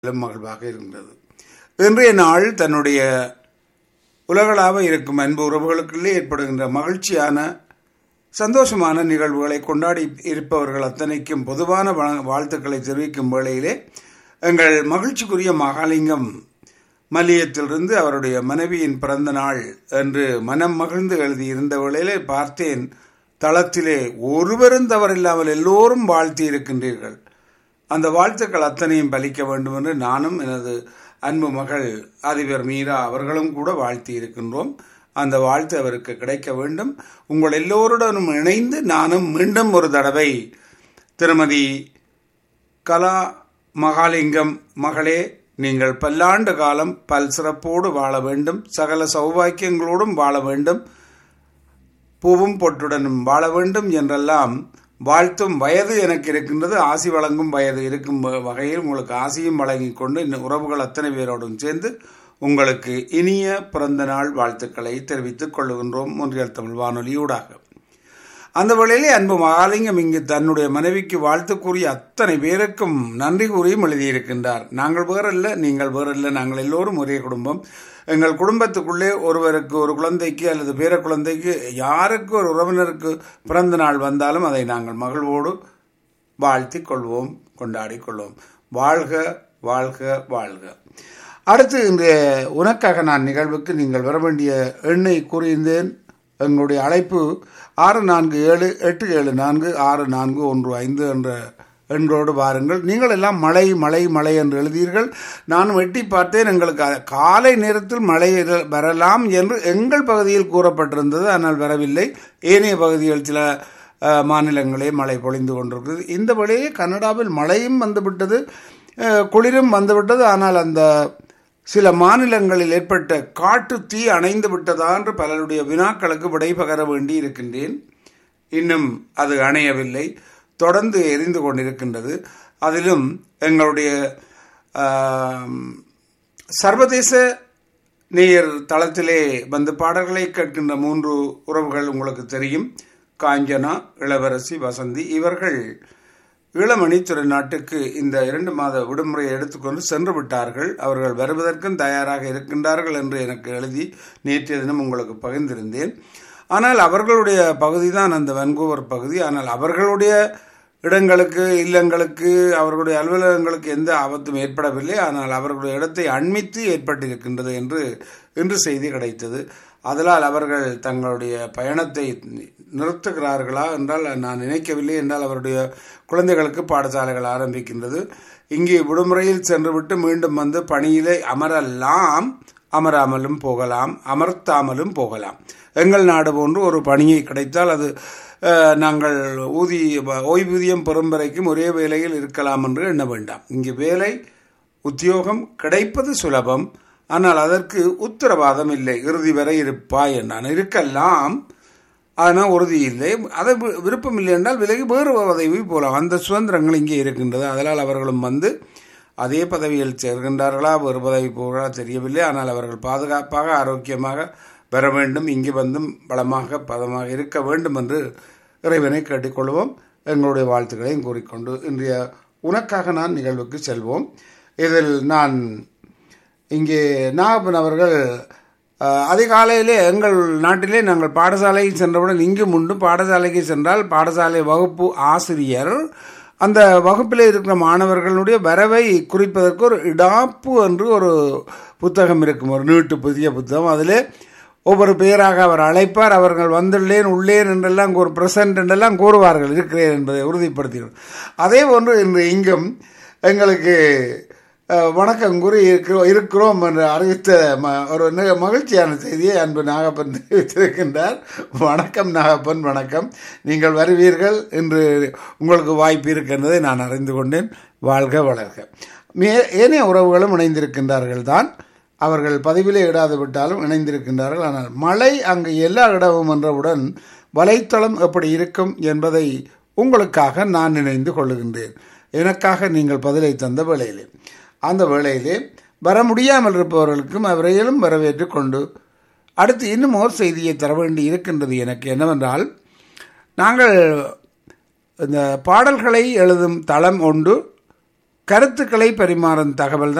மகிழ்வாக இருந்தது இன்றைய நாள் தன்னுடைய உலகளாவ இருக்கும் அன்பு உறவுகளுக்குள்ளே ஏற்படுகின்ற மகிழ்ச்சியான சந்தோஷமான நிகழ்வுகளை கொண்டாடி இருப்பவர்கள் அத்தனைக்கும் பொதுவான வா- வாழ்த்துக்களை தெரிவிக்கும் வேளையிலே எங்கள் மகிழ்ச்சிக்குரிய மகாலிங்கம் மல்லியத்திலிருந்து அவருடைய மனைவியின் பிறந்த நாள் என்று மனம் மகிழ்ந்து எழுதியிருந்த வேளையிலே பார்த்தேன் தளத்திலே ஒருவரும் தவறில்லாமல் எல்லோரும் வாழ்த்தி இருக்கின்றீர்கள் அந்த வாழ்த்துக்கள் அத்தனையும் பலிக்க வேண்டும் என்று நானும் எனது அன்பு மகள் அதிபர் மீரா அவர்களும் கூட வாழ்த்தி இருக்கின்றோம் அந்த வாழ்த்து அவருக்கு கிடைக்க வேண்டும் உங்கள் எல்லோருடனும் இணைந்து நானும் மீண்டும் ஒரு தடவை திருமதி கலா மகாலிங்கம் மகளே நீங்கள் பல்லாண்டு காலம் பல் சிறப்போடு வாழ வேண்டும் சகல சௌபாக்கியங்களோடும் வாழ வேண்டும் பூவும் பொட்டுடனும் வாழ வேண்டும் என்றெல்லாம் வாழ்த்தும் வயது எனக்கு இருக்கின்றது ஆசி வழங்கும் வயது இருக்கும் வ- வகையில் உங்களுக்கு ஆசியும் வழங்கிக் கொண்டு இந்த உறவுகள் அத்தனை பேரோடும் சேர்ந்து உங்களுக்கு இனிய பிறந்த நாள் வாழ்த்துக்களை தெரிவித்துக் கொள்ளுகின்றோம் ஒன்றியல் தமிழ் வானொலியூடாக அந்த வேளையிலே அன்பு மகாலிங்கம் இங்கு தன்னுடைய மனைவிக்கு வாழ்த்து கூறிய அத்தனை பேருக்கும் நன்றி கூறியும் எழுதியிருக்கின்றார் நாங்கள் வேறல்ல நீங்கள் வேறல்ல நாங்கள் எல்லோரும் ஒரே குடும்பம் எங்கள் குடும்பத்துக்குள்ளே ஒருவருக்கு ஒரு குழந்தைக்கு அல்லது பேர குழந்தைக்கு யாருக்கு ஒரு உறவினருக்கு பிறந்த நாள் வந்தாலும் அதை நாங்கள் மகிழ்வோடு வாழ்த்திக் கொள்வோம் கொண்டாடிக் கொள்வோம் வாழ்க வாழ்க வாழ்க அடுத்து இன்றைய உனக்காக நான் நிகழ்வுக்கு நீங்கள் வர வேண்டிய எண்ணை கூறியிருந்தேன் எங்களுடைய அழைப்பு ஆறு நான்கு ஏழு எட்டு ஏழு நான்கு ஆறு நான்கு ஒன்று ஐந்து என்ற எண்களோடு வாருங்கள் நீங்கள் எல்லாம் மழை மழை மழை என்று எழுதீர்கள் நானும் எட்டி பார்த்தேன் எங்களுக்கு அ- காலை நேரத்தில் மழை இர- வரலாம் என்று எங்கள் பகுதியில் கூறப்பட்டிருந்தது ஆனால் வரவில்லை ஏனைய பகுதிகள் சில அஹ், மாநிலங்களே மழை பொழிந்து கொண்டிருக்கிறது இந்த வழியே கனடாவில் மழையும் வந்துவிட்டது அஹ், குளிரும் வந்துவிட்டது ஆனால் அந்த சில மாநிலங்களில் ஏற்பட்ட காட்டு தீ அணைந்து விட்டதா என்று பலருடைய வினாக்களுக்கு விடை பகர வேண்டி இருக்கின்றேன் இன்னும் அது அணையவில்லை தொடர்ந்து எரிந்து கொண்டிருக்கின்றது அதிலும் எங்களுடைய ஆம், சர்வதேச நேயர் தளத்திலே வந்து பாடல்களை கேட்கின்ற மூன்று உறவுகள் உங்களுக்கு தெரியும் காஞ்சனா இளவரசி வசந்தி இவர்கள் ஈழமணி நாட்டுக்கு இந்த இரண்டு மாத விடுமுறையை எடுத்துக்கொண்டு சென்று விட்டார்கள் அவர்கள் வருவதற்கும் தயாராக இருக்கின்றார்கள் என்று எனக்கு எழுதி நேற்றைய தினம் உங்களுக்கு பகிர்ந்திருந்தேன் ஆனால் அவர்களுடைய பகுதி தான் அந்த வன்கூவர் பகுதி ஆனால் அவர்களுடைய இடங்களுக்கு இல்லங்களுக்கு அவர்களுடைய அலுவலகங்களுக்கு எந்த ஆபத்தும் ஏற்படவில்லை ஆனால் அவர்களுடைய இடத்தை அண்மித்து ஏற்பட்டிருக்கின்றது என்று இன்று செய்தி கிடைத்தது அதனால் அவர்கள் தங்களுடைய பயணத்தை நிறுத்துகிறார்களா என்றால் நான் நினைக்கவில்லை என்றால் அவருடைய குழந்தைகளுக்கு பாடசாலைகள் ஆரம்பிக்கின்றது இங்கே விடுமுறையில் சென்றுவிட்டு மீண்டும் வந்து பணியிலே அமரலாம் அமராமலும் போகலாம் அமர்த்தாமலும் போகலாம் எங்கள் நாடு போன்று ஒரு பணியை கிடைத்தால் அது அஹ், நாங்கள் ஊதிய ஓய்வூதியம் பெறும் வரைக்கும் ஒரே வேலையில் இருக்கலாம் என்று எண்ண வேண்டாம் இங்கு வேலை உத்தியோகம் கிடைப்பது சுலபம் ஆனால் அதற்கு உத்தரவாதம் இல்லை இறுதி வரை இருப்பாய் நான் இருக்கலாம் ஆனால் உறுதி இல்லை அதை வி- விருப்பம் இல்லை என்றால் விலகி வேறு பதவி போகலாம் அந்த சுதந்திரங்கள் இங்கே இருக்கின்றது அதனால் அவர்களும் வந்து அதே பதவியில் சேர்கின்றார்களா வேறு பதவி போகிறா தெரியவில்லை ஆனால் அவர்கள் பாதுகாப்பாக ஆரோக்கியமாக வர வேண்டும் இங்கு வந்தும் பலமாக பதமாக இருக்க வேண்டும் என்று இறைவனை கேட்டுக்கொள்வோம் எங்களுடைய வாழ்த்துக்களையும் கூறிக்கொண்டு இன்றைய உனக்காக நான் நிகழ்வுக்கு செல்வோம் இதில் நான் இங்கே நாகப்பன் அவர்கள் அஹ், அதிகாலையிலே எங்கள் நாட்டிலே நாங்கள் பாடசாலைக்கு சென்றவுடன் இங்கு முன்பு பாடசாலைக்கு சென்றால் பாடசாலை வகுப்பு ஆசிரியர் அந்த வகுப்பில் இருக்கிற மாணவர்களுடைய வரவை குறிப்பதற்கு ஒரு இடாப்பு என்று ஒரு புத்தகம் இருக்கும் ஒரு நீட்டு புதிய புத்தகம் அதிலே ஒவ்வொரு பெயராக அவர் அழைப்பார் அவர்கள் வந்துள்ளேன் உள்ளேன் என்றெல்லாம் ஒரு பிரசன்ட் என்றெல்லாம் கூறுவார்கள் இருக்கிறேன் என்பதை உறுதிப்படுத்துகிறோம் அதே போன்று இன்று இங்கும் எங்களுக்கு அஹ், வணக்கம் கூறி இருக்கிறோம் இருக்கிறோம் என்று அறிவித்த ம ஒரு நி- மகிழ்ச்சியான செய்தியை அன்பு நாகப்பன் தெரிவித்திருக்கின்றார் வணக்கம் நாகப்பன் வணக்கம் நீங்கள் வருவீர்கள் என்று உங்களுக்கு வாய்ப்பு இருக்கின்றதை நான் அறிந்து கொண்டேன் வாழ்க வளர்க மே ஏனைய உறவுகளும் இணைந்திருக்கின்றார்கள் தான் அவர்கள் பதிவிலே இடாது விட்டாலும் இணைந்திருக்கின்றார்கள் ஆனால் மழை அங்கு எல்லா இடமும் என்றவுடன் வலைத்தளம் எப்படி இருக்கும் என்பதை உங்களுக்காக நான் நினைந்து கொள்ளுகின்றேன் எனக்காக நீங்கள் பதிலை தந்த வேளையிலே அந்த வேளையிலே வர முடியாமல் இருப்பவர்களுக்கும் அவரையிலும் வரவேற்று கொண்டு அடுத்து இன்னும் ஓர் செய்தியை தர வேண்டி இருக்கின்றது எனக்கு என்னவென்றால் நாங்கள் இந்த பாடல்களை எழுதும் தளம் ஒன்று கருத்துக்களை பரிமாறும் தகவல்